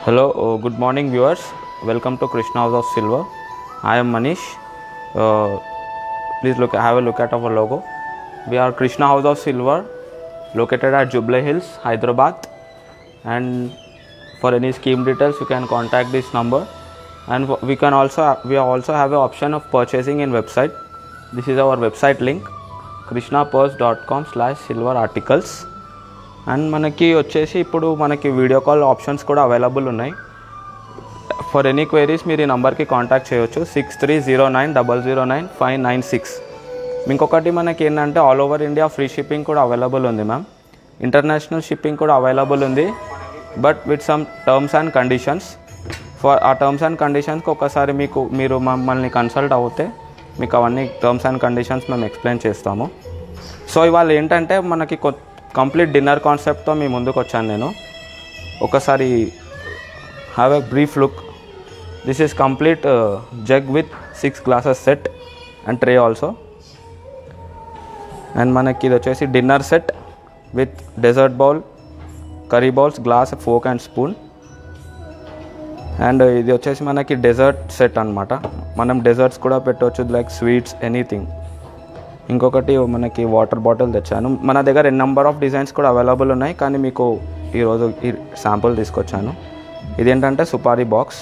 Hello, uh, good morning, viewers. Welcome to Krishna House of Silver. I am Manish. Uh, please look, have a look at our logo. We are Krishna House of Silver, located at Jubilee Hills, Hyderabad. And for any scheme details, you can contact this number. And w- we can also we also have an option of purchasing in website. This is our website link, krishnapurse.com/silver articles. And మనకి వచ్చేసి ఇప్పుడు మనకి video call options కూడా available ఉన్నాయి for any queries మీరు ఈ నెంబర్కి contact చేయొచ్చు six three zero nine double zero nine five nine six ఇంకొకటి మనకి ఏంటంటే all over India free shipping కూడా అవైలబుల్ ఉంది మ్యామ్ ఇంటర్నేషనల్ షిప్పింగ్ కూడా అవైలబుల్ ఉంది but with some terms and conditions for uh terms and కండిషన్స్కి ఒకసారి మీకు మీరు మమ్మల్ని కన్సల్ట్ అవుతే మీకు అవన్నీ టర్మ్స్ అండ్ కండిషన్స్ మేము ఎక్స్ప్లెయిన్ చేస్తాము సో ఇవాళ ఏంటంటే మనకి కొ కంప్లీట్ డిన్నర్ కాన్సెప్ట్తో మీ ముందుకు వచ్చాను నేను ఒకసారి have a brief look this is complete jug with six glasses set and tray also and మనకి ఇది వచ్చేసి dinner set with dessert bowl curry bowls glass fork and spoon and ఇది వచ్చేసి మనకి డెజర్ట్ సెట్ అనమాట మనం డెజర్ట్స్ కూడా పెట్టవచ్చు లైక్ స్వీట్స్ ఎనీథింగ్ ఇంకొకటి మనకి వాటర్ బాటిల్ తెచ్చాను మన దగ్గర ఎన్ నెంబర్ ఆఫ్ డిజైన్స్ కూడా అవైలబుల్ ఉన్నాయి కానీ మీకు ఈరోజు ఈ శాంపుల్ తీసుకొచ్చాను ఇదేంటంటే సుపారీ బాక్స్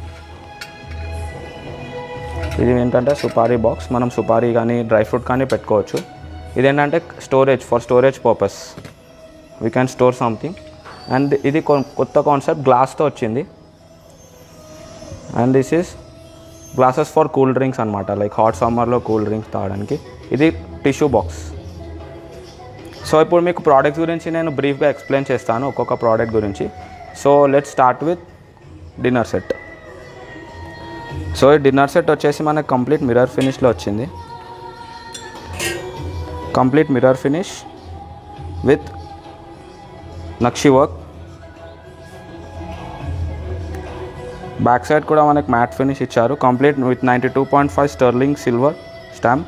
ఇది ఏంటంటే సుపారీ బాక్స్ మనం సుపారీ కానీ డ్రై ఫ్రూట్ కానీ పెట్టుకోవచ్చు ఇదేంటంటే storage for storage purpose we can store something and ఇది కొ- కొత్త కాన్సెప్ట్ గ్లాస్తో వచ్చింది and this is glasses for cool drinks అనమాట లైక్ హాట్ సమ్మర్లో కూల్ డ్రింక్స్ తాగడానికి ఇది టిష్యూ బాక్స్ సో ఇప్పుడు మీకు ప్రోడక్ట్స్ గురించి నేను బ్రీఫ్గా ఎక్స్ప్లెయిన్ చేస్తాను ఒక్కొక్క ప్రోడక్ట్ గురించి so let start with dinner set so ఈ డిన్నర్ సెట్ వచ్చేసి మనకు కంప్లీట్ మిర్రర్ ఫినిష్లో వచ్చింది కంప్లీట్ మిర్రర్ ఫినిష్ విత్ నక్షి వర్క్ బ్యాక్ సైడ్ కూడా మనకి మ్యాట్ ఫినిష్ ఇచ్చారు complete with ninety two point five sterling silver stamp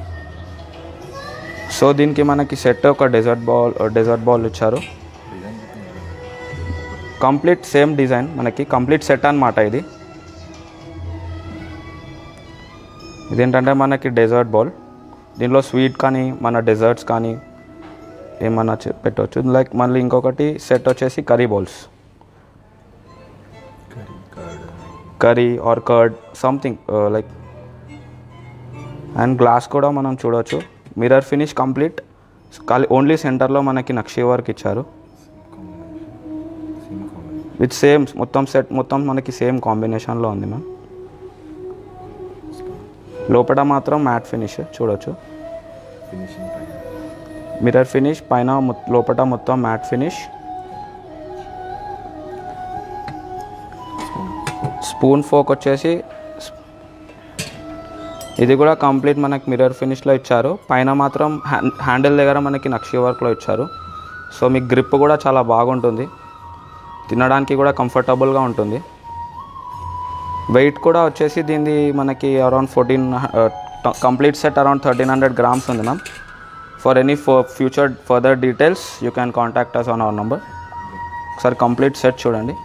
so దీనికి మనకి సెట్ ఒక డెజర్ట్ బాల్ డెజర్ట్ బాల్ ఇచ్చారు కంప్లీట్ సేమ్ డిజైన్ మనకి కంప్లీట్ సెట్ అన్నమాట ఇది ఇదేంటంటే మనకి డెజర్ట్ బౌల్ దీనిలో స్వీట్ కానీ మన డెజర్ట్స్ కానీ ఏమన్నా చె- పెట్టవచ్చు లైక్ మళ్ళీ ఇంకొకటి సెట్ వచ్చేసి curry bowls curry or curd something like and glass కూడా మనం చూడవచ్చు మిర్రర్ ఫినిష్ కంప్లీట్ ఖాళీ ఓన్లీ సెంటర్లో మనకి నక్షి వర్క్ ఇచ్చారు విత్ సేమ్ మొత్తం సెట్ మొత్తం మనకి సేమ్ కాంబినేషన్లో ఉంది మ్యామ్ లోపల మాత్రం మ్యాట్ ఫినిష్ చూడొచ్చు ఫినిషింగ్ పైన మిర్రర్ ఫినిష్ పైన మొ- లోపల మొత్తం మ్యాట్ ఫినిష్ స్పూన్ ఫోక్ వచ్చేసి స్- ఇది కూడా కంప్లీట్ మనకి మిర్రర్ ఫినిష్లో ఇచ్చారు పైన మాత్రం హ్యాన్- హ్యాండిల్ దగ్గర మనకి నక్షి వర్క్లో ఇచ్చారు సో మీకు గ్రిప్ కూడా చాలా బాగుంటుంది తినడానికి కూడా కంఫర్టబుల్గా ఉంటుంది వెయిట్ కూడా వచ్చేసి దీనిది మనకి around fourteen complete set around thirteen hundred grams ఉంది ma'am for any future further details you can contact us on our number ఒకసారి కంప్లీట్ సెట్ చూడండి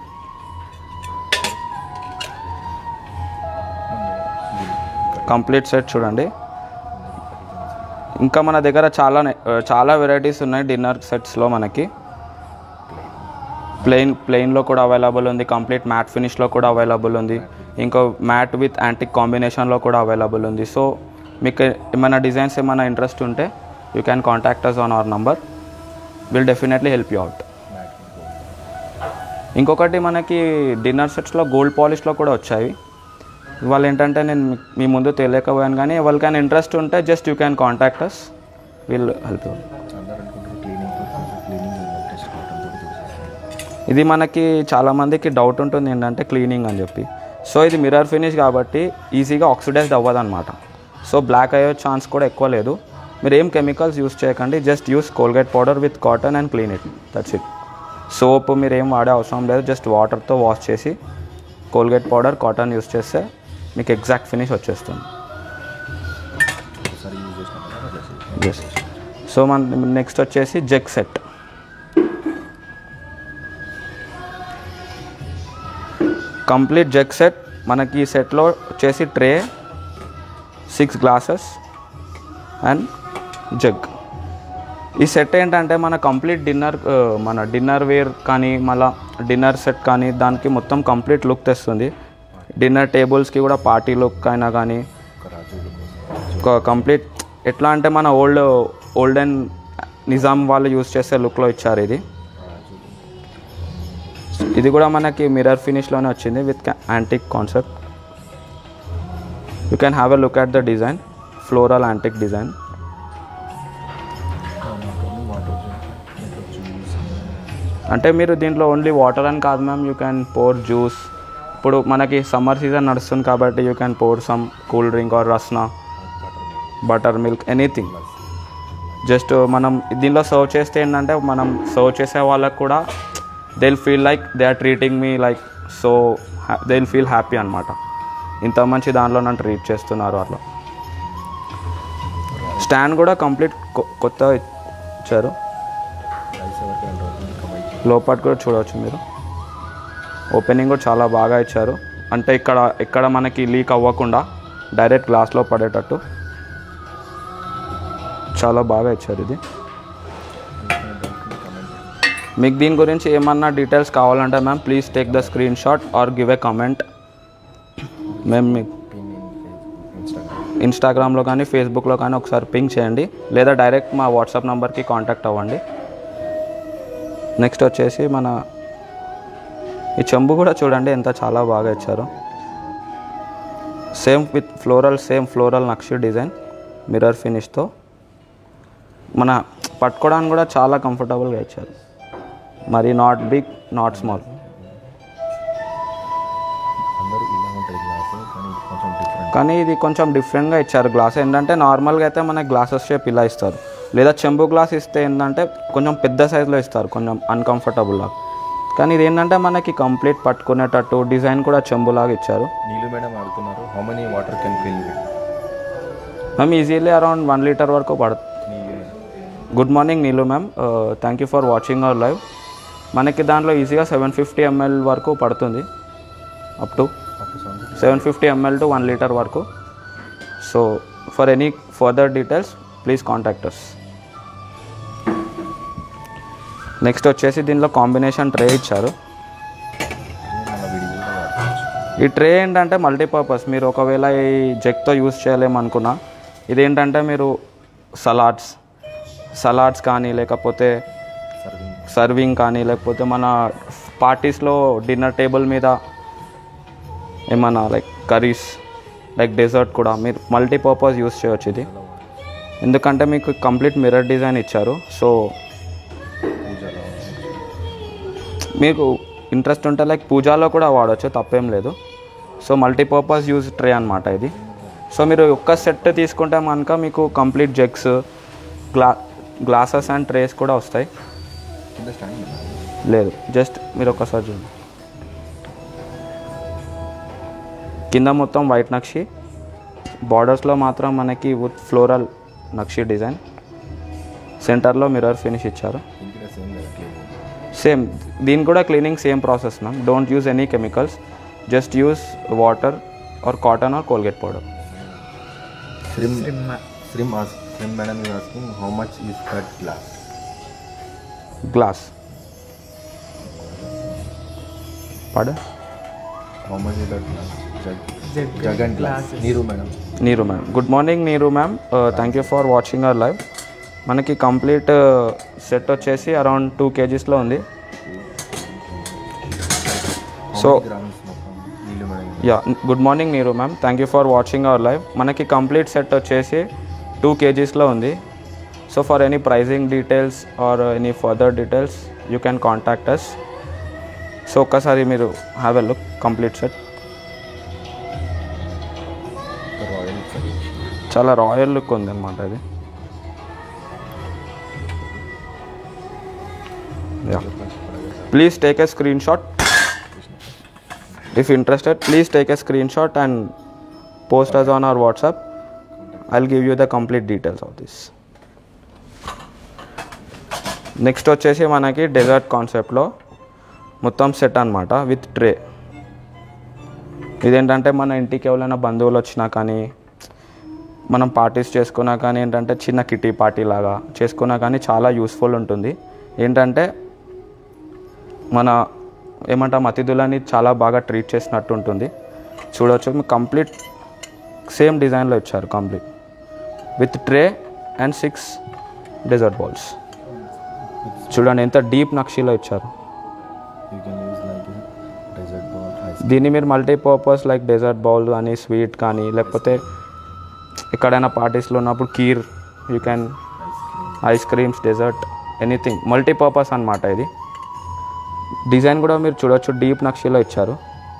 కంప్లీట్ సెట్ చూడండి ఇంకా మన దగ్గర చాలా నే- చాలా వెరైటీస్ ఉన్నాయి డిన్నర్ సెట్స్లో మనకి ప్లెయిన్ ప్లెయిన్లో కూడా అవైలబుల్ ఉంది కంప్లీట్ మ్యాట్ ఫినిష్లో కూడా అవైలబుల్ ఉంది ఇంకో మ్యాట్ విత్ యాంటిక్ కాంబినేషన్లో కూడా అవైలబుల్ ఉంది సో మీకు ఏమైనా డిజైన్స్ ఏమైనా ఇంట్రెస్ట్ ఉంటే you can contact us on our number will definitely help you out ఇంకొకటి మనకి డిన్నర్ సెట్స్లో గోల్డ్ పాలిష్లో కూడా వచ్చాయి ఇవాళ ఏంటంటే నేను మీ- మీ ముందు తెలియకపోయాను కానీ వాళ్ళకైనా ఇంట్రెస్ట్ ఉంటే just you can contact us will help you అందరు అనుకుంటారు క్లీనింగ్ క్లీనింగ్ టెస్ట్ కావడం తోటి చూసేస్తాను ఇది మనకి చాలామందికి డౌట్ ఉంటుంది ఏంటంటే క్లీనింగ్ అని చెప్పి సో ఇది మిర్రర్ ఫినిష్ కాబట్టి ఈజీగా ఆక్సిడైజ్డ్ అవ్వదు అనమాట సో బ్లాక్ అయ్యే ఛాన్స్ కూడా ఎక్కువ లేదు మీరు ఏం కెమికల్స్ యూస్ చేయకండి just use Colgate powder with cotton and clean it that's it soap మీరు ఏం వాడే అవసరం లేదు జస్ట్ వాటర్తో వాష్ చేసి కోల్గేట్ పౌడర్ కాటన్ యూస్ చేస్తే మీకు ఎగ్జాక్ట్ ఫినిష్ వచ్చేస్తుంది ఒకసారి యూజ్ చేసినప్పుడు ఎస్ సో మన నెక్స్ట్ వచ్చేసి jug set complete jug set మనకి ఈ సెట్లో వచ్చేసి tray six glasses and jug ఈ సెట్ ఏంటంటే మన కంప్లీట్ డిన్నర్ మన డిన్నర్ వేర్ కానీ మళ్ళా డిన్నర్ సెట్ కానీ దానికి మొత్తం కంప్లీట్ లుక్ తెస్తుంది డిన్నర్ టేబుల్స్కి కూడా పార్టీ లుక్ అయినా కానీ ఒక రాజుల కోసం ఒక కంప్లీట్ ఎట్లా అంటే మన ఓల్డ్ ఓల్డెన్ నిజాం వాళ్ళు యూస్ చేసే లుక్లో ఇచ్చారు ఇది రాజులు ఇది కూడా మనకి మిర్రర్ ఫినిష్లోనే వచ్చింది with antique concept you can have a look at the design floral antique design water juice అంటే మీరు దీంట్లో ఓన్లీ వాటర్ అని కాదు ma'am you can pour juice ఇప్పుడు మనకి సమ్మర్ సీజన్ నడుస్తుంది కాబట్టి you can pour some cool drink or Rasna buttermilk anything just మనం దీనిలో సర్వ్ చేస్తే ఏంటంటే మనం సర్వ్ చేసే వాళ్ళకి కూడా they feel like they are treating me like so they feel happy అనమాట ఇంత మంచి దానిలో నన్ను ట్రీట్ చేస్తున్నారు అట్లా స్టాండ్ కూడా కంప్లీట్ కొత్త ఇచ్చారు రైస్ ఎవరికి వెళ్ళరు ఇంకా బయట లోపల కూడా చూడవచ్చు మీరు ఓపెనింగ్ కూడా చాలా బాగా ఇచ్చారు అంటే ఇక్కడ ఇక్కడ మనకి లీక్ అవ్వకుండా డైరెక్ట్ గ్లాస్లో పడేటట్టు చాలా బాగా ఇచ్చారు ఇది మీకు దీని గురించి ఏమన్నా డీటెయిల్స్ కావాలంటే ma'am please take the screenshot or give a comment మేము మీకు పిన్ ఇన్స్టాగ్రామ్ ఇన్స్టాగ్రామ్లో కానీ ఫేస్బుక్లో కానీ ఒకసారి పింక్ చేయండి లేదా డైరెక్ట్ మా వాట్సాప్ నెంబర్కి కాంటాక్ట్ అవ్వండి నెక్స్ట్ వచ్చేసి మన ఈ చెంబు కూడా చూడండి ఎంత చాలా బాగా ఇచ్చారు same with floral same floral నక్షి డిజైన్ మిర్రర్ ఫినిష్తో మన పట్టుకోవడానికి కూడా చాలా కంఫర్టబుల్గా ఇచ్చారు మరి నాట్ బిగ్ నాట్ స్మాల్ అందరూ ఇలా ఉంటుంది గ్లాస్ కానీ ఇది కొంచెం డిఫరెంట్ కానీ ఇది కొంచెం డిఫరెంట్గా ఇచ్చారు గ్లాస్ ఏంటంటే నార్మల్గా అయితే మనకి గ్లాసెస్ షేప్ ఇలా ఇస్తారు లేదా చెంబు గ్లాస్ ఇస్తే ఏంటంటే కొంచెం పెద్ద సైజులో ఇస్తారు కొంచెం అన్కంఫర్టబుల్గా కానీ ఇది ఏంటంటే మనకి కంప్లీట్ పట్టుకునేటట్టు డిజైన్ కూడా చెంబులాగా ఇచ్చారు నీళ్ళు మేడం అడుగుతున్నారు how money water can fill మేము ఈజీలీ అరౌండ్ వన్ లీటర్ వరకు పడుతుంది good morning Neelu ma'am thank you for watching our live మనకి దాంట్లో ఈజీగా సెవెన్ ఫిఫ్టీ ఎంఎల్ వరకు పడుతుంది up to seven fifty ML to one litre వరకు so for any further details please contact us next వచ్చేసి దీనిలో కాంబినేషన్ ట్రే ఇచ్చారు మన విడిగా వాడుకోవచ్చు ఈ ట్రే ఏంటంటే మల్టీపర్పస్ మీరు ఒకవేళ ఈ జెక్తో యూస్ చేయలేమనుకున్నా ఇదేంటంటే మీరు సలాడ్స్ సలాడ్స్ కానీ లేకపోతే సర్వింగ్ సర్వింగ్ కానీ లేకపోతే మన పార్టీస్లో డిన్నర్ టేబుల్ మీద ఏమన్నా లైక్ కర్రీస్ లైక్ డెజర్ట్ కూడా మీరు మల్టీపర్పస్ యూస్ చేయొచ్చు ఇది ఎందుకంటే మీకు కంప్లీట్ మిర్రర్ డిజైన్ ఇచ్చారు సో పూజలో మీకు ఇంట్రెస్ట్ ఉంటే లైక్ పూజాలో కూడా వాడచ్చు తప్పేం లేదు సో మల్టీపర్పస్ యూజ్ ట్రే అనమాట ఇది సో మీరు ఒక్క సెట్ తీసుకుంటే కనుక మీకు కంప్లీట్ జెగ్స్ గ్లా గ్లాసెస్ అండ్ ట్రేస్ కూడా వస్తాయి కింద స్టాండ్ లేదు జస్ట్ మీరు ఒక్కసారి చూడండి కింద మొత్తం వైట్ నక్షి బార్డర్స్లో మాత్రం మనకి వుడ్ ఫ్లోరల్ నక్షి డిజైన్ సెంటర్లో మిర్రర్ ఫినిష్ ఇచ్చారు ఇంటికి సేమ్ కదా క్లీన్ సేమ్ దీని కూడా cleaning same process ma'am don't use any chemicals just use water or cotton or Colgate powder Srim, Srim, ask, Srim madam is asking how much is that glass? Glass పడ How much is that glass? Jug, jug and glass. Neeru madam. Neeru ma'am good morning Neeru ma'am thank you for watching our live మనకి complete set వచ్చేసి around two కేజీస్లో ఉంది How So- many grams మొత్తం నీళ్ళు madam yeah good morning Neeru ma'am thank you for watching our live మనకి complete set వచ్చేసి two కేజీస్లో ఉంది so for any pricing details or any further details you can contact us so ఒక్కసారి మీరు have a look complete set royal చాలా royal look ఉంది అనమాట ఇది yeah please take a screen screenshot if interested please take a screen shot and post us on our WhatsApp I give you the complete details of this next వచ్చేసి మనకి dessert కాన్సెప్ట్లో మొత్తం set అనమాట with tray ఇదేంటంటే మన ఇంటికి ఎవరైనా బంధువులు వచ్చినా కానీ మనం పార్టీస్ చేసుకున్నా కానీ ఏంటంటే చిన్న కిటీ పార్టీ లాగా చేసుకున్నా కానీ చాలా యూస్ఫుల్ ఉంటుంది ఏంటంటే మన ఏమంటాం అతిథులని చాలా బాగా ట్రీట్ చేసినట్టు ఉంటుంది చూడవచ్చు మీకు కంప్లీట్ సేమ్ డిజైన్లో ఇచ్చారు complete with tray and six dessert bowls చూడండి ఎంత డీప్ నక్షీలో ఇచ్చారు you can use like dessert ball ice దీన్ని మీరు మల్టీపర్పస్ లైక్ డెజర్ట్ బౌల్ కానీ స్వీట్ కానీ లేకపోతే ఎక్కడైనా పార్టీస్లో ఉన్నప్పుడు kheer you can ice cream ice creams dessert anything multipurpose అనమాట ఇది డిజైన్ కూడా మీరు చూడొచ్చు డీప్ నక్షీలో ఇచ్చారు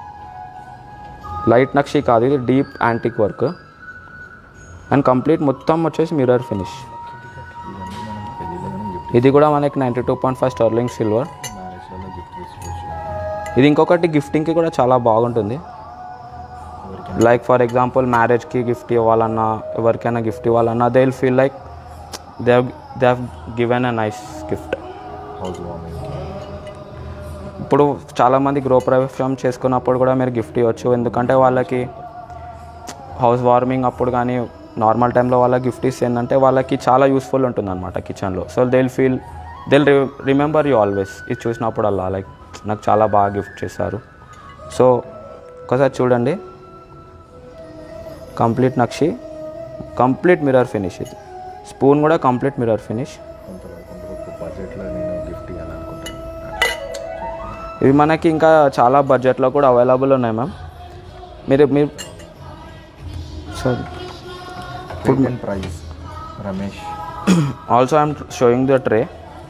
లైట్ నక్షి కాదు ఇది deep antique work and complete మొత్తం వచ్చేసి మిర్రర్ ఫినిష్ ఇవన్నీ మనం పెళ్ళిలో మనం గిఫ్ట్ ఇది కూడా మనకి ninety two point five sterling silver మ్యారేజ్లలో గిఫ్ట్ తీసుకోవచ్చు ఇది ఇంకొకటి గిఫ్టింగ్కి కూడా చాలా బాగుంటుంది ఎవరికైనా లైక్ ఫర్ ఎగ్జాంపుల్ మ్యారేజ్కి గిఫ్ట్ ఇవ్వాలన్నా ఎవరికైనా గిఫ్ట్ ఇవ్వాలన్నా they will feel like they they have given a nice gift హౌస్ వార్మింగ్కి ఇప్పుడు చాలామంది గృహప్రవేశం చేసుకున్నప్పుడు కూడా మీరు గిఫ్ట్ ఇవ్వచ్చు ఎందుకంటే వాళ్ళకి హౌస్ వార్మింగ్ అప్పుడు కానీ నార్మల్ టైంలో వాళ్ళకి గిఫ్ట్ ఇస్తే ఏంటంటే వాళ్ళకి చాలా యూస్ఫుల్ ఉంటుంది అనమాట కిచెన్లో so they will feel they will remember you always ఇది చూసినప్పుడల్లా లైక్ నాకు చాలా బాగా గిఫ్ట్ చేశారు సో ఒకసారి చూడండి కంప్లీట్ నక్షి కంప్లీట్ మిర్రర్ ఫినిష్ ఇది స్పూన్ కూడా కంప్లీట్ మిర్రర్ ఫినిష్ కొంత కొంత బడ్జెట్లో నేను గిఫ్ట్ ఇవ్వాలనుకుంటాను ఇవి మనకి ఇంకా చాలా బడ్జెట్లో కూడా అవైలబుల్ ఉన్నాయి మ్యామ్ మీరు మీరు sorry payment price Ramesh also I'm showing the tray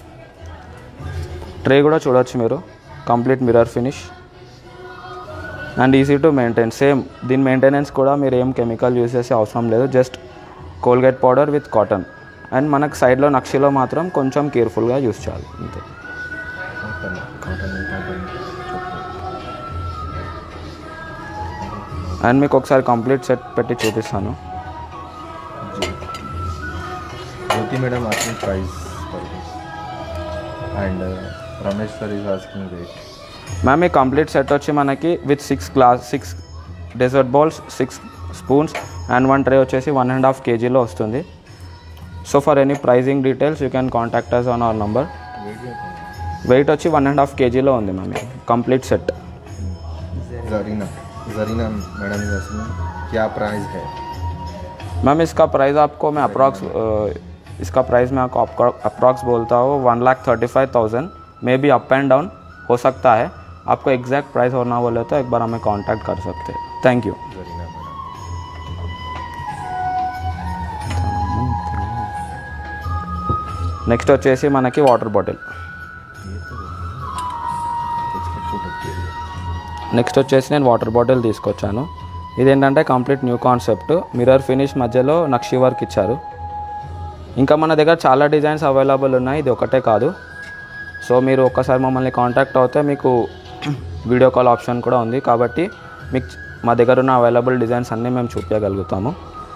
tray కూడా చూడొచ్చు మీరు complete mirror finish and easy to maintain same దీని మెయింటెనెన్స్ కూడా మీరు ఏం కెమికల్ యూస్ చేసే అవసరం లేదు just Colgate powder with cotton and మనకు సైడ్లో నక్షిలో మాత్రం కొంచెం కేర్ఫుల్గా యూస్ చేయాలి అంతే కాటన్ కాటన్ కాటన్ అండ్ మీకు ఒకసారి కంప్లీట్ సెట్ పెట్టి చూపిస్తాను Jyothi madam asking price and Ramesh sir is asking rate ma'am ఈ కంప్లీట్ సెట్ వచ్చి మనకి with six glass six dessert bowls six spoons and one tray వచ్చేసి వన్ అండ్ హాఫ్ కేజీలో వస్తుంది so for any pricing details you can contact us on our number weight వచ్చి one and half కేజీలో ఉంది ma'am complete set Zarina Zarina madam is asking क्या price है ma'am इसका price आपको मैं अप्रॉक्स इसका प्राइस मैं आपको अप्रॉक्स बोलता हूँ one lakh thirty five thousand maybe up and down हो सकता है आपको एग्जैक्ट प्राइस होना बोले तो एक बार हमें कांटेक्ट कर सकते हैं thank you Zarina madam next వచ్చేసి మనకి వాటర్ బాటిల్ ये तो इसका फोटो चाहिए నెక్స్ట్ వచ్చేసి నేను వాటర్ బాటిల్ తీసుకొచ్చాను ఇదేంటంటే complete new concept mirror finish మధ్యలో నక్షి వర్క్ ఇచ్చారు ఇంకా మన దగ్గర చాలా డిజైన్స్ అవైలబుల్ ఉన్నాయి ఇది ఒకటే కాదు సో మీరు ఒక్కసారి మమ్మల్ని కాంటాక్ట్ అవుతే మీకు వీడియో కాల్ ఆప్షన్ కూడా ఉంది కాబట్టి మీకు మా దగ్గర ఉన్న అవైలబుల్ డిజైన్స్ అన్నీ మేము చూపించగలుగుతాము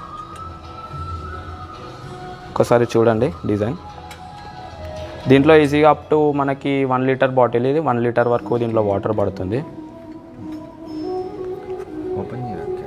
ఒకసారి చూడండి డిజైన్ దీంట్లో ఈజీగా అప్ టు మనకి వన్ లీటర్ బాటిల్ ఇది వన్ లీటర్ వరకు దీంట్లో వాటర్ పడుతుంది ओपन नहीं रखा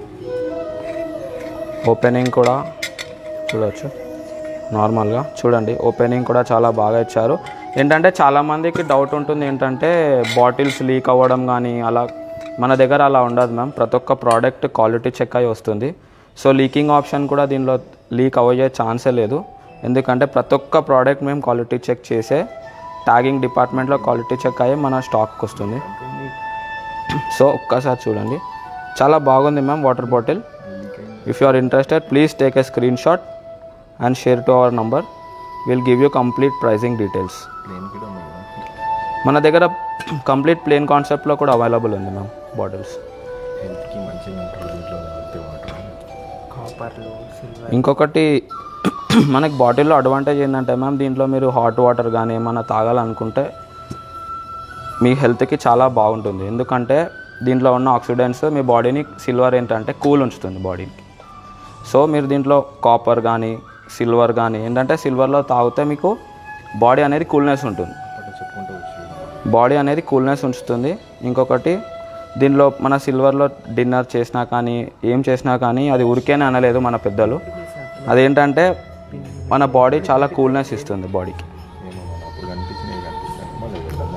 ఓపెనింగ్ కూడా చూడవచ్చు నార్మల్గా చూడండి ఓపెనింగ్ కూడా చాలా బాగా ఇచ్చారు ఏంటంటే చాలామందికి డౌట్ ఉంటుంది ఏంటంటే బాటిల్స్ లీక్ అవ్వడం కానీ అలా మన దగ్గర అలా ఉండదు మ్యామ్ ప్రతి ఒక్క ప్రోడక్ట్ క్వాలిటీ చెక్ అయి వస్తుంది సో లీకింగ్ ఆప్షన్ కూడా దీనిలో లీక్ అవ్వే ఛాన్సే లేదు ఎందుకంటే ప్రతి ఒక్క ప్రోడక్ట్ మేము క్వాలిటీ చెక్ చేసే ట్యాగింగ్ డిపార్ట్మెంట్లో క్వాలిటీ చెక్ అయ్యి మన స్టాక్కి వస్తుంది సో ఒక్కసారి చూడండి చాలా బాగుంది ma'am water bottle if you are interested please take a screen shot and share to our number will give you complete pricing details प्लेन की डोमेगा మన దగ్గర కంప్లీట్ ప్లేన్ కాన్సెప్ట్లో కూడా అవైలబుల్ ఉంది మ్యామ్ బాటిల్స్ హెల్త్ కి మంచిగా ఉంటుంది దీంట్లో తాగితే వాటర్ కాపర్లు సిల్వర్ ఇంకొకటి మనకి బాటిల్లో అడ్వాంటేజ్ ఏంటంటే మ్యామ్ దీంట్లో మీరు హాట్ వాటర్ కానీ ఏమైనా తాగాలనుకుంటే మీ హెల్త్కి చాలా బాగుంటుంది ఎందుకంటే దీంట్లో ఉన్న ఆక్సిడెంట్స్ మీ బాడీని సిల్వర్ ఏంటంటే కూల్ ఉంచుతుంది బాడీకి సో మీరు దీంట్లో కాపర్ కానీ సిల్వర్ కానీ ఏంటంటే సిల్వర్లో తాగితే మీకు బాడీ అనేది కూల్నెస్ ఉంటుంది అక్కడ చెప్పుకుంటూ వచ్చి బాడీ అనేది కూల్నెస్ ఉంచుతుంది ఇంకొకటి దీనిలో మన సిల్వర్లో డిన్నర్ చేసినా కానీ ఏం చేసినా కానీ అది ఉరికేనే అనలేదు మన పెద్దలు అదేంటంటే మన బాడీ చాలా కూల్నెస్ ఇస్తుంది బాడీకి ఏమో మన అప్పుడు కనిపించినవి కనిపిస్తాయి మళ్ళీ వెళ్దాం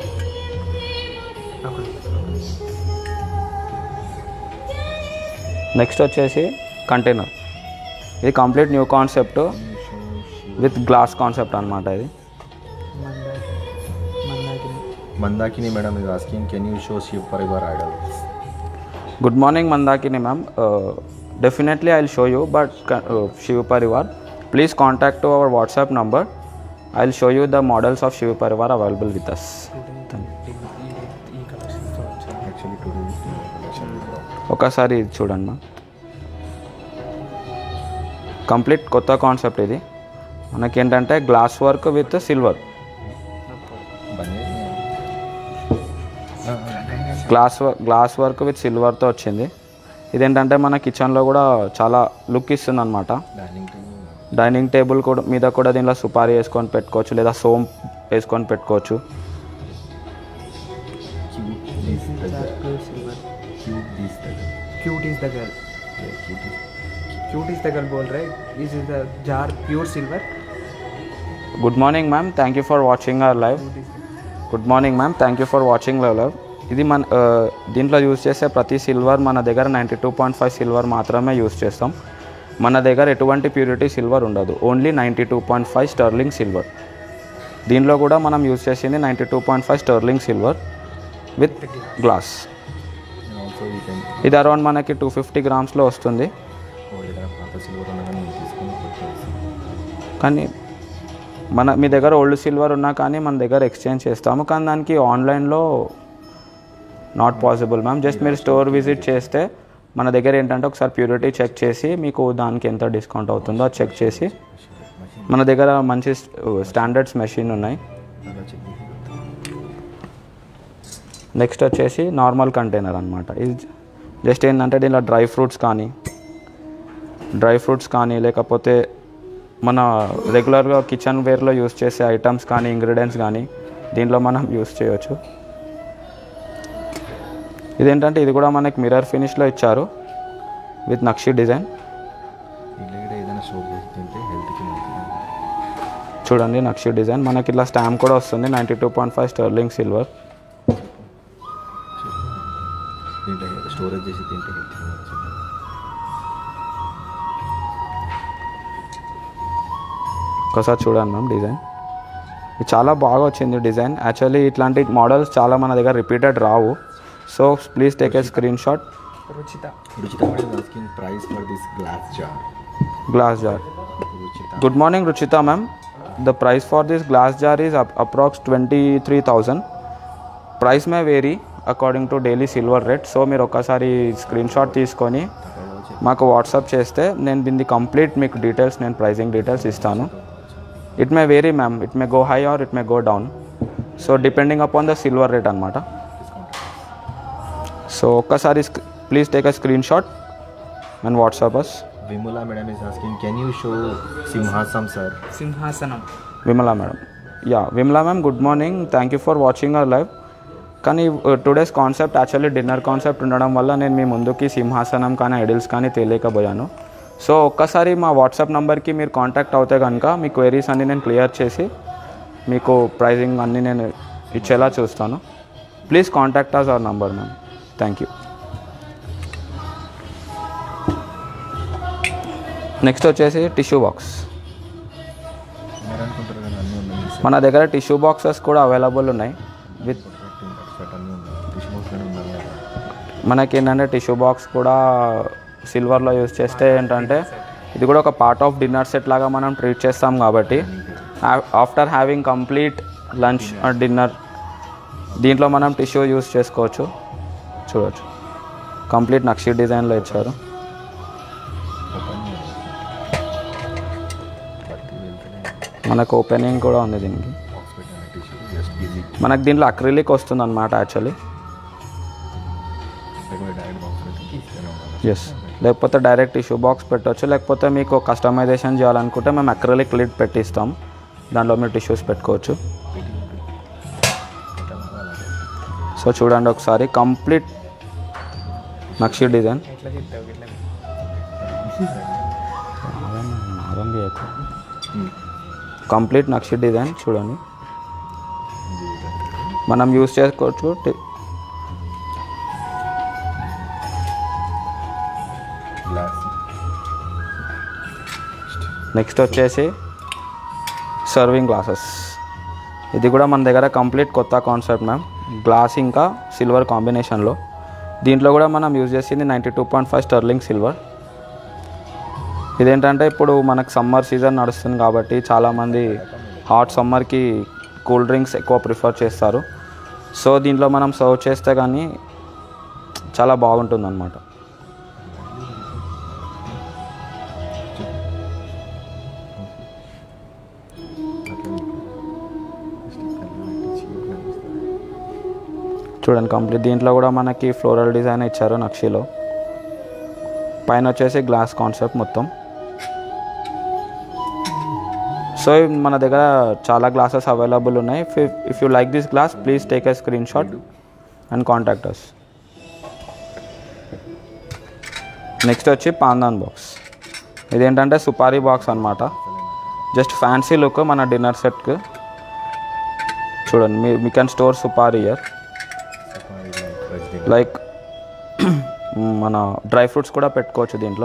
నెక్స్ట్ వచ్చేసి కంటైనర్ ఇది complete new concept with glass concept అనమాట ఇది Mandakini Mandakini madam is asking can you show Shiv Parivar idol good morning Mandakini ma'am definitely I will show you but Shiv Parivar please contact to our WhatsApp number I will show you the models of Shiv Parivar available with us ఈ కలెక్షన్స్తో వచ్చాను actually today is the collection is out. ఒకసారి ఇది చూడండి ma'am complete కొత్త concept ఇది మనకేంటంటే glass work with silver బనే గ్లాస్ వ- గ్లాస్ వర్క్ విత్ సిల్వర్తో వచ్చింది ఇదేంటంటే మన కిచెన్లో కూడా చాలా లుక్ ఇస్తుంది అనమాట డైనింగ్ టేబుల్ డైనింగ్ టేబుల్ కూడా మీద కూడా దీనిలో సుపారీ వేసుకొని పెట్టుకోవచ్చు లేదా సోమ్ వేసుకొని పెట్టుకోవచ్చు cute this the pure silver cute this the cute is the girl yeah, cute is cute is the girl बोल रहे is is the jar pure silver good morning ma'am thank you for watching our live good morning ma'am thank you for watching live live ఇది మన ఆ, దీంట్లో use చేసే ప్రతి silver మన దగ్గర ninety two point five silver మాత్రమే use చేస్తాం మన దగ్గర ఎటువంటి ప్యూరిటీ సిల్వర్ ఉండదు only ninety two point five sterling silver దీనిలో కూడా మనం యూస్ చేసింది ninety two point five sterling silver with glass and also we can ఇది అరౌండ్ మనకి టూ ఫిఫ్టీ గ్రామ్స్లో వస్తుంది ఓ దగ్గర పాత సిల్వర్ ఉన్నా కానీ నేను తీసుకొని పెట్టేసి కానీ మన మీ దగ్గర ఓల్డ్ సిల్వర్ ఉన్నా కానీ మన దగ్గర ఎక్స్చేంజ్ చేస్తాము కానీ దానికి ఆన్లైన్లో నాట్ పాసిబుల్ మ్యామ్ జస్ట్ మీరు స్టోర్ విజిట్ చేస్తే మన దగ్గర ఏంటంటే ఒకసారి ప్యూరిటీ చెక్ చేసి మీకు దానికి ఎంత డిస్కౌంట్ అవుతుందో అది చెక్ చేసి మన దగ్గర మంచి స్టాండర్డ్స్ మెషిన్ ఉన్నాయి అలా చెక్ నెక్స్ట్ వచ్చేసి నార్మల్ కంటైనర్ అనమాట ఇది జస్ట్ ఏంటంటే దీనిలో డ్రై ఫ్రూట్స్ కానీ డ్రై ఫ్రూట్స్ కానీ లేకపోతే మన రెగ్యులర్గా కిచెన్ వేర్లో యూస్ చేసే ఐటమ్స్ కానీ ఇంగ్రీడియంట్స్ కానీ దీంట్లో మనం యూస్ చేయొచ్చు ఇదేంటంటే ఇది కూడా మనకి మిర్రర్ ఫినిష్లో ఇచ్చారు విత్ నక్షి డిజైన్ ఇలా కూడా ఏదైనా షో చేసి తింటే హెల్త్కి మంచిది చూడండి నక్షి డిజైన్ మనకి ఇట్లా స్టాంప్ కూడా వస్తుంది ninety two point five sterling silver దీంట్లో స్టోరేజ్ చేసి తింటే హెల్త్కి మంచిది ఒకసారి చూడండి మ్యామ్ డిజైన్ ఇది చాలా బాగా వచ్చింది డిజైన్ యాక్చువల్లీ ఇట్లాంటి మోడల్స్ చాలా మన దగ్గర రిపీటెడ్ రావు so please take a screen shot Ruchita Ruchita madam is asking price for this glass jar. గ్లాస్ జార్ Ruchita. Good morning Ruchita ma'am the price for this glass jar is approx twenty three thousand price may vary according to daily silver rate so మీరు ఒకసారి screen shot తీసుకొని మాకు WhatsApp చేస్తే నేను దీన్ని complete మీకు డీటెయిల్స్ నేను ప్రైజింగ్ డీటెయిల్స్ ఇస్తాను it may vary ma'am it may go high or it may go down so depending upon the silver rate అనమాట సో ఒక్కసారి please take a screen shot and WhatsApp us Vimula madam is asking, can you show Simhasam sir? Simhasanam Vimala madam yeah Vimala ma'am good morning thank you for watching our live కానీ today's concept actually dinner concept ఉండడం వల్ల నేను మీ ముందుకి సింహాసనం కానీ idols కానీ తెలియకపోయాను so ఒక్కసారి మా వాట్సాప్ నెంబర్కి మీరు కాంటాక్ట్ అవుతే కనుక మీ క్వైరీస్ అన్నీ నేను క్లియర్ చేసి మీకు ప్రైజింగ్ అన్నీ నేను ఇచ్చేలా చూస్తాను please contact us our number ma'am thank you next వచ్చేసి టిష్యూ బాక్స్ మీరు అనుకుంటారు కదా అన్నీ ఉన్నాయి మన దగ్గర టిష్యూ బాక్సెస్ కూడా అవైలబుల్ ఉన్నాయి విత్ షర్ట్ అన్నీ ఉన్నాయి డిష్మోస్లోనే ఉన్నాయి కదా మనకి ఏంటంటే టిష్యూ బాక్స్ కూడా సిల్వర్లో యూస్ చేస్తే ఏంటంటే ఇది కూడా ఒక పార్ట్ ఆఫ్ డిన్నర్ సెట్ లాగా మనం ట్రీట్ చేస్తాం కాబట్టి after having complete lunch dinner దీంట్లో మనం టిష్యూ యూస్ చేసుకోవచ్చు చూడవచ్చు కంప్లీట్ నక్షి డిజైన్లో ఇచ్చారు ఓపెన్ పట్టి వెళ్తేనే మనకు ఓపెనింగ్ కూడా ఉంది దీనికి బాక్స్ పెట్టిన టిష్యూ జస్ట్ ఈజీ మనకు దీంట్లో అక్రిలిక్ వస్తుంది అనమాట యాక్చువల్లీ లేకపోతే డైరెక్ట్ బాక్స్ పెట్టి తీసుకొని ఉండాలి ఎస్ లేకపోతే డైరెక్ట్ టిష్యూ బాక్స్ పెట్టవచ్చు లేకపోతే మీకు కస్టమైజేషన్ చేయాలనుకుంటే మేము అక్రలిక్ లిడ్ పెట్టిస్తాం దాంట్లో మీరు టిష్యూస్ పెట్టుకోవచ్చు పెట్టి పెట్టాలి అలాగే సో చూడండి ఒకసారి కంప్లీట్ నక్షి డిజైన్ ఎట్లా తింటావు ఇట్లా కంప్లీట్ నక్షి డిజైన్ చూడండి మనం యూస్ చేసుకోవచ్చు టి- గ్లాస్ నెక్స్ట్ వచ్చేసి సర్వింగ్ గ్లాసెస్ ఇది కూడా మన దగ్గర కంప్లీట్ కొత్త కాన్సెప్ట్ మ్యామ్ గ్లాస్ ఇంకా సిల్వర్ కాంబినేషన్లో దీంట్లో కూడా మనం యూజ్ చేసింది ninety two point five sterling silver ఇదేంటంటే ఇప్పుడు మనకు సమ్మర్ సీజన్ నడుస్తుంది కాబట్టి చాలామంది హాట్ సమ్మర్కి కూల్ డ్రింక్స్ ఎక్కువ ప్రిఫర్ చేస్తారు సో దీంట్లో మనం సర్వ్ చేస్తే కానీ చాలా బాగుంటుంది అనమాట చూడండి కంప్లీట్ దీంట్లో కూడా మనకి ఫ్లోరల్ డిజైన్ ఇచ్చారు నక్షిలో పైన వచ్చేసి గ్లాస్ కాన్సెప్ట్ మొత్తం సో మన దగ్గర చాలా గ్లాసెస్ అవైలబుల్ ఉన్నాయి if you like this glass please take a screen shot and contact us next వచ్చి పాందాన్ బాక్స్ ఇదేంటంటే సుపారీ బాక్స్ అనమాట జస్ట్ ఫ్యాన్సీ లుక్ మన డిన్నర్ సెట్కి చూడండి మీ మీ కెన్ స్టోర్ సుపారీ ఇయర్ లైక్ మన డ్రై ఫ్రూట్స్ కూడా పెట్టుకోవచ్చు దీంట్లో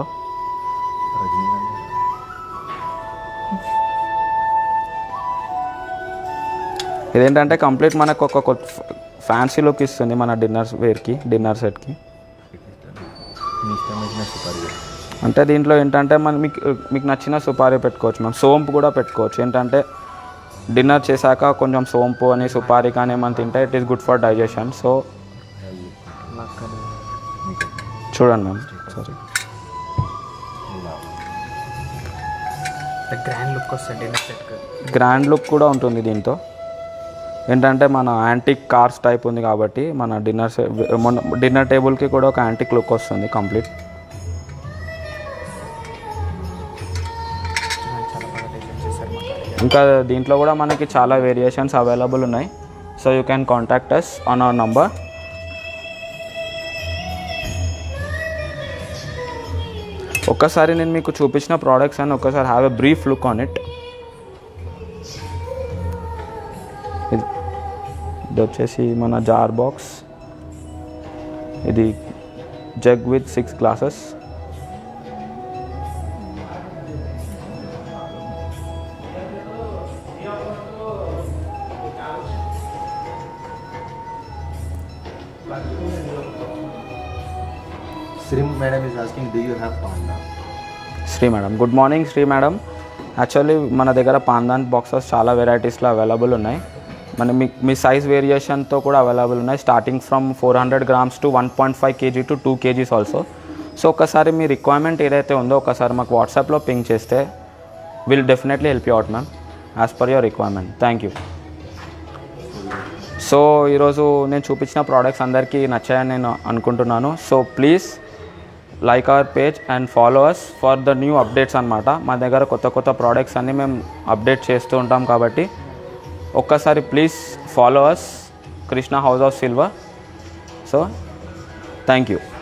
ఇదేంటంటే కంప్లీట్ మనకు ఒక కొత్త ఫ్యాన్సీ లుక్ ఇస్తుంది మన డిన్నర్ వేర్కి డిన్నర్ సెట్కి మీ ఇష్టం వచ్చిన సూపర్ అంటే దీంట్లో ఏంటంటే మన మీకు మీకు నచ్చిన సుపారీ పెట్టుకోవచ్చు మనం సోంపు కూడా పెట్టుకోవచ్చు ఏంటంటే డిన్నర్ చేశాక కొంచెం సోంపు అని సుపారీ కానీ మనం తింటే it is good for digestion so చూడండి మ్యామ్ సారీ గ్రాండ్ లుక్ వస్తుంది డిన్నర్ సెట్కి గ్రాండ్ లుక్ కూడా ఉంటుంది దీంతో ఏంటంటే మన యాంటిక్ కార్స్ టైప్ ఉంది కాబట్టి మన డిన్నర్ మొన్న డిన్నర్ టేబుల్కి కూడా ఒక యాంటిక్ లుక్ వస్తుంది కంప్లీట్ చాలా బాగా డిజైన్ చేశారు మా కాలేజ్ ఇంకా దీంట్లో కూడా మనకి చాలా వేరియేషన్స్ అవైలబుల్ ఉన్నాయి so you can contact us on our number ఒక్కసారి నేను మీకు చూపించిన ప్రోడక్ట్స్ అని ఒక్కసారి have a brief look on it ఇది ఇది వచ్చేసి మన జార్ బాక్స్ ఇది jug with six glasses Srim madam is asking, do you have panda? Sri madam good morning Sri madam actually మన దగ్గర పాందాన్ బాక్సెస్ చాలా వెరైటీస్లో అవైలబుల్ ఉన్నాయి మన మీ మీ సైజ్ వేరియేషన్తో కూడా అవైలబుల్ ఉన్నాయి starting from four hundred grams to one point five kg to two kgs also so ఒకసారి మీ requirement ఏదైతే ఉందో ఒకసారి మాకు వాట్సాప్లో పింక్ చేస్తే will definitely help you out ma'am as per your requirement thank you so ఈరోజు నేను చూపించిన ప్రోడక్ట్స్ అందరికీ నచ్చాయని నేను అనుకుంటున్నాను so please like our page and follow us for the new updates అనమాట మా దగ్గర కొత్త కొత్త ప్రోడక్ట్స్ అన్నీ మేము అప్డేట్ చేస్తూ ఉంటాం కాబట్టి ఒక్కసారి please follow us Krishna house of silver so thank you